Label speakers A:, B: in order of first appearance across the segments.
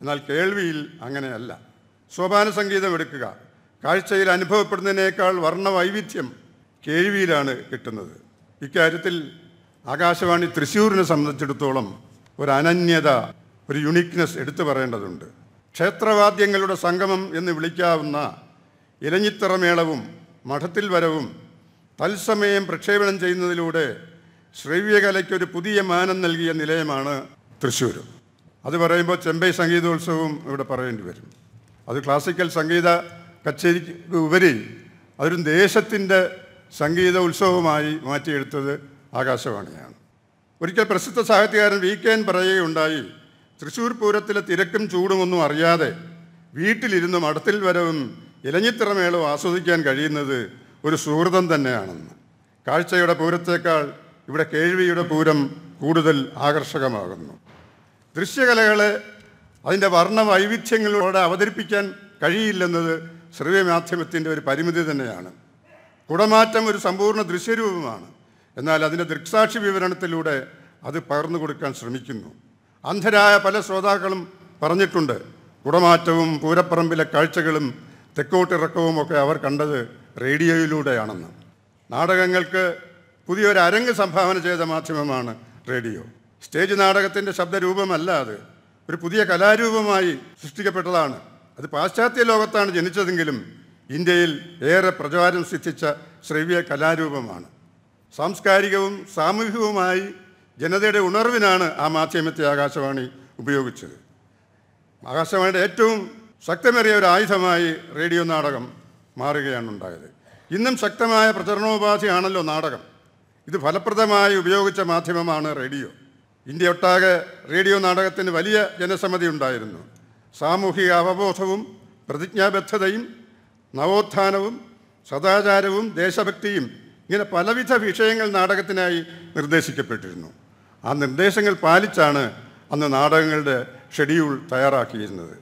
A: എന്നാൽ കേൾവിയിൽ അങ്ങനെയല്ല സോപാന സംഗീതം എടുക്കുക കാഴ്ചയിൽ അനുഭവപ്പെടുന്നതിനേക്കാൾ വർണ്ണവൈവിധ്യം കേൾവിയിലാണ് കിട്ടുന്നത് ഇക്കാര്യത്തിൽ ആകാശവാണി തൃശ്ശൂരിനെ സംബന്ധിച്ചിടത്തോളം ഒരു അനന്യത ഒരു യുണീക്നെസ് എടുത്തു പറയേണ്ടതുണ്ട് ക്ഷേത്രവാദ്യങ്ങളുടെ സംഗമം എന്ന് വിളിക്കാവുന്ന ഇലഞ്ഞിത്തറമേളവും മഠത്തിൽ വരവും തത്സമയം പ്രക്ഷേപണം ചെയ്യുന്നതിലൂടെ ശ്രവ്യകലയ്ക്കൊരു പുതിയ മാനം നൽകിയ നിലയമാണ് തൃശ്ശൂർ അത് പറയുമ്പോൾ ചെമ്പൈ സംഗീതോത്സവവും ഇവിടെ പറയേണ്ടി വരും അത് ക്ലാസിക്കൽ സംഗീത കച്ചേരിക്ക് ഉപരി അതൊരു ദേശത്തിൻ്റെ സംഗീത ഉത്സവമായി മാറ്റിയെടുത്തത് ആകാശവാണിയാണ് ഒരിക്കൽ പ്രസിദ്ധ സാഹിത്യകാരൻ വി കെ എൻ പറയുകയുണ്ടായി തൃശ്ശൂർ പൂരത്തിലെ തിരക്കും ചൂടുമൊന്നും അറിയാതെ വീട്ടിലിരുന്ന് മഠത്തിൽ വരവും ഇലഞ്ഞിത്തിറമേളവും ആസ്വദിക്കാൻ കഴിയുന്നത് ഒരു സുഹൃതം തന്നെയാണെന്ന് കാഴ്ചയുടെ പൂരത്തേക്കാൾ ഇവിടെ കേൾവിയുടെ പൂരം കൂടുതൽ ആകർഷകമാകുന്നു ദൃശ്യകലകളെ അതിൻ്റെ വർണ്ണ വൈവിധ്യങ്ങളോടെ അവതരിപ്പിക്കാൻ കഴിയില്ലെന്നത് ശ്രവ്യമാധ്യമത്തിൻ്റെ ഒരു പരിമിതി തന്നെയാണ് കുടമാറ്റം ഒരു സമ്പൂർണ്ണ ദൃശ്യരൂപമാണ് എന്നാൽ അതിൻ്റെ ദൃക്സാക്ഷി വിവരണത്തിലൂടെ അത് പകർന്നു കൊടുക്കാൻ ശ്രമിക്കുന്നു അന്ധരായ പല ശ്രോതാക്കളും പറഞ്ഞിട്ടുണ്ട് കുടമാറ്റവും പൂരപ്പറമ്പിലെ കാഴ്ചകളും തെക്കോട്ടിറക്കവും ഒക്കെ അവർ കണ്ടത് റേഡിയോയിലൂടെയാണെന്ന് നാടകങ്ങൾക്ക് പുതിയൊരു അരങ്ങ് സംഭാവന ചെയ്ത മാധ്യമമാണ് റേഡിയോ സ്റ്റേജ് നാടകത്തിൻ്റെ ശബ്ദരൂപമല്ല അത് ഒരു പുതിയ കലാരൂപമായി സൃഷ്ടിക്കപ്പെട്ടതാണ് അത് പാശ്ചാത്യ ലോകത്താണ് ജനിച്ചതെങ്കിലും ഇന്ത്യയിൽ ഏറെ പ്രചാരം സിദ്ധിച്ച ശ്രവ്യ കലാരൂപമാണ് സാംസ്കാരികവും സാമൂഹികവുമായി ജനതയുടെ ഉണർവിനാണ് ആ മാധ്യമത്തെ ആകാശവാണി ഉപയോഗിച്ചത് ആകാശവാണിയുടെ ഏറ്റവും ശക്തമേറിയ ഒരു ആയുധമായി റേഡിയോ നാടകം മാറുകയാണ് ഉണ്ടായത് ഇന്നും ശക്തമായ പ്രചരണോപാധിയാണല്ലോ നാടകം ഇത് ഫലപ്രദമായി ഉപയോഗിച്ച മാധ്യമമാണ് റേഡിയോ ഇന്ത്യ ഒട്ടാകെ റേഡിയോ നാടകത്തിന് വലിയ ജനസമ്മതി ഉണ്ടായിരുന്നു സാമൂഹിക അവബോധവും പ്രതിജ്ഞാബദ്ധതയും നവോത്ഥാനവും സദാചാരവും ദേശഭക്തിയും ഇങ്ങനെ പലവിധ വിഷയങ്ങൾ നാടകത്തിനായി നിർദ്ദേശിക്കപ്പെട്ടിരുന്നു ആ നിർദ്ദേശങ്ങൾ പാലിച്ചാണ് അന്ന് നാടകങ്ങളുടെ ഷെഡ്യൂൾ തയ്യാറാക്കിയിരുന്നത്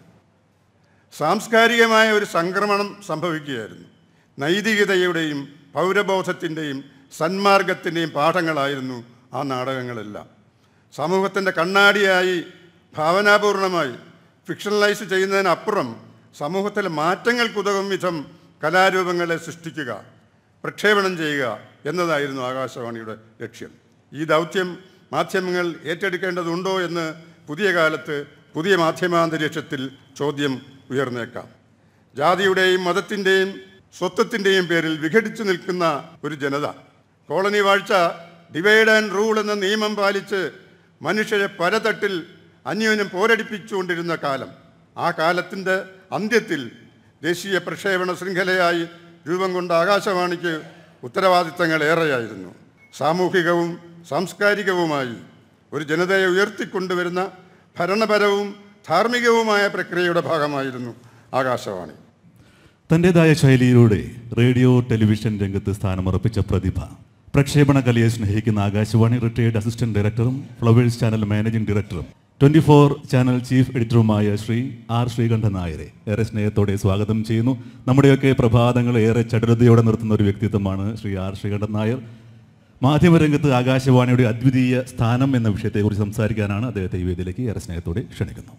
A: സാംസ്കാരികമായ ഒരു സംക്രമണം സംഭവിക്കുകയായിരുന്നു നൈതികതയുടെയും പൗരബോധത്തിൻ്റെയും സന്മാർഗത്തിൻ്റെയും പാഠങ്ങളായിരുന്നു ആ നാടകങ്ങളെല്ലാം സമൂഹത്തിൻ്റെ കണ്ണാടിയായി ഭാവനാപൂർണമായി ഫിക്ഷണലൈസ് ചെയ്യുന്നതിനപ്പുറം സമൂഹത്തിലെ മാറ്റങ്ങൾക്കുതകും വിധം കലാരൂപങ്ങളെ സൃഷ്ടിക്കുക പ്രക്ഷേപണം ചെയ്യുക എന്നതായിരുന്നു ആകാശവാണിയുടെ ലക്ഷ്യം ഈ ദൗത്യം മാധ്യമങ്ങൾ ഏറ്റെടുക്കേണ്ടതുണ്ടോ എന്ന് പുതിയ കാലത്ത് പുതിയ മാധ്യമാന്തരീക്ഷത്തിൽ ചോദ്യം ഉയർന്നേക്കാം ജാതിയുടെയും മതത്തിൻ്റെയും സ്വത്വത്തിൻ്റെയും പേരിൽ വിഘടിച്ചു നിൽക്കുന്ന ഒരു ജനത കോളനി വാഴ്ച ഡിവൈഡ് ആൻഡ് റൂൾ എന്ന നിയമം പാലിച്ച് മനുഷ്യരെ പലതട്ടിൽ അന്യോന്യം പോരടിപ്പിച്ചുകൊണ്ടിരുന്ന കാലം ആ കാലത്തിൻ്റെ അന്ത്യത്തിൽ ദേശീയ പ്രക്ഷേപണ ശൃംഖലയായി രൂപം കൊണ്ട ആകാശവാണിക്ക് ഉത്തരവാദിത്തങ്ങൾ ഏറെയായിരുന്നു സാമൂഹികവും സാംസ്കാരികവുമായി ഒരു ജനതയെ ഉയർത്തിക്കൊണ്ടുവരുന്ന ഭരണപരവും ധാർമ്മികവുമായ പ്രക്രിയയുടെ ഭാഗമായിരുന്നു ആകാശവാണി
B: തൻ്റെതായ ശൈലിയിലൂടെ റേഡിയോ ടെലിവിഷൻ രംഗത്ത് സ്ഥാനമുറപ്പിച്ച പ്രതിഭ പ്രക്ഷേപണ കലയെ സ്നേഹിക്കുന്ന ആകാശവാണി റിട്ടയേർഡ് അസിസ്റ്റന്റ് ഡയറക്ടറും ഫ്ലവേഴ്സ് ചാനൽ മാനേജിംഗ് ഡയറക്ടറും ട്വന്റി ഫോർ ചാനൽ ചീഫ് എഡിറ്ററുമായ ശ്രീ ആർ ശ്രീകണ്ഠൻ നായരെ ഏറെ സ്നേഹത്തോടെ സ്വാഗതം ചെയ്യുന്നു നമ്മുടെയൊക്കെ പ്രഭാതങ്ങൾ ഏറെ ചടുലതയോടെ നിർത്തുന്ന ഒരു വ്യക്തിത്വമാണ് ശ്രീ ആർ ശ്രീകണ്ഠൻ നായർ മാധ്യമരംഗത്ത് ആകാശവാണിയുടെ അദ്വിതീയ സ്ഥാനം എന്ന വിഷയത്തെക്കുറിച്ച് സംസാരിക്കാനാണ് അദ്ദേഹത്തെ ഈ വേദിയിലേക്ക് ഏറെ സ്നേഹത്തോടെ ക്ഷണിക്കുന്നു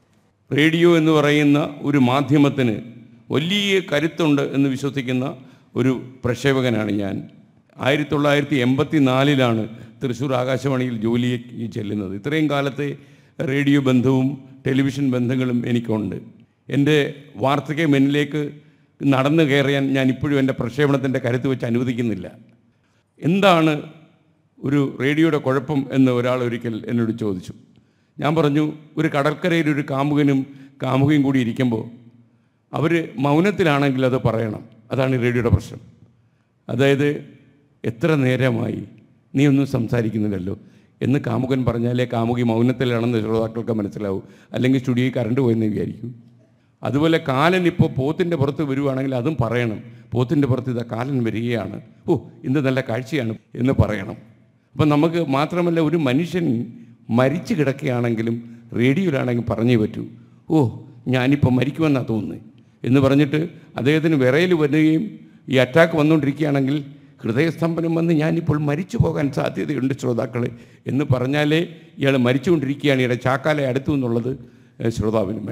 C: റേഡിയോ എന്ന് പറയുന്ന ഒരു മാധ്യമത്തിന് വലിയ കരുത്തുണ്ട് എന്ന് വിശ്വസിക്കുന്ന ഒരു പ്രക്ഷേപകനാണ് ഞാൻ ആയിരത്തി തൊള്ളായിരത്തി എൺപത്തി നാലിലാണ് തൃശ്ശൂർ ആകാശവാണിയിൽ ജോലിക്ക് ചെല്ലുന്നത് ഇത്രയും കാലത്തെ റേഡിയോ ബന്ധവും ടെലിവിഷൻ ബന്ധങ്ങളും എനിക്കുണ്ട് എൻ്റെ വാർത്തയ്ക്ക് മുന്നിലേക്ക് നടന്നു കയറിയാൻ ഞാൻ ഇപ്പോഴും എൻ്റെ പ്രക്ഷേപണത്തിൻ്റെ കരുത്ത് വെച്ച് അനുവദിക്കുന്നില്ല എന്താണ് ഒരു റേഡിയോയുടെ കുഴപ്പം എന്ന് ഒരാൾ ഒരിക്കൽ എന്നോട് ചോദിച്ചു ഞാൻ പറഞ്ഞു ഒരു കടൽക്കരയിൽ ഒരു കാമുകനും കാമുകയും കൂടി ഇരിക്കുമ്പോൾ അവർ മൗനത്തിലാണെങ്കിൽ അത് പറയണം അതാണ് ഈ റേഡിയോയുടെ പ്രശ്നം അതായത് എത്ര നേരമായി നീ ഒന്നും സംസാരിക്കുന്നില്ലല്ലോ എന്ന് കാമുകൻ പറഞ്ഞാലേ കാമുകി മൗനത്തിലാണെന്ന് ശ്രോതാക്കൾക്ക് മനസ്സിലാവും അല്ലെങ്കിൽ സ്റ്റുഡിയോയിൽ കറണ്ട് പോയെന്ന് വിചാരിക്കും അതുപോലെ കാലൻ ഇപ്പോൾ പോത്തിൻ്റെ പുറത്ത് വരുവാണെങ്കിൽ അതും പറയണം പോത്തിൻ്റെ പുറത്ത് ഇതാ കാലൻ വരികയാണ് ഓ ഇന്ന് നല്ല കാഴ്ചയാണ് എന്ന് പറയണം അപ്പം നമുക്ക് മാത്രമല്ല ഒരു മനുഷ്യൻ മരിച്ചു കിടക്കുകയാണെങ്കിലും റേഡിയോയിലാണെങ്കിൽ പറഞ്ഞേ പറ്റൂ ഓ ഞാനിപ്പോൾ മരിക്കുമെന്നാണ് തോന്നുന്നത് എന്ന് പറഞ്ഞിട്ട് അദ്ദേഹത്തിന് വിറയിൽ വരികയും ഈ അറ്റാക്ക് വന്നുകൊണ്ടിരിക്കുകയാണെങ്കിൽ ഹൃദയസ്തംഭനം വന്ന് ഞാനിപ്പോൾ മരിച്ചു പോകാൻ സാധ്യതയുണ്ട് ശ്രോതാക്കളെ എന്ന് പറഞ്ഞാലേ ഇയാൾ മരിച്ചുകൊണ്ടിരിക്കുകയാണ് ഇയാളുടെ ചാക്കാലെ അടുത്തു എന്നുള്ളത് ഏഹ് ശ്രോതാവിന് മനസ്സിലാവും.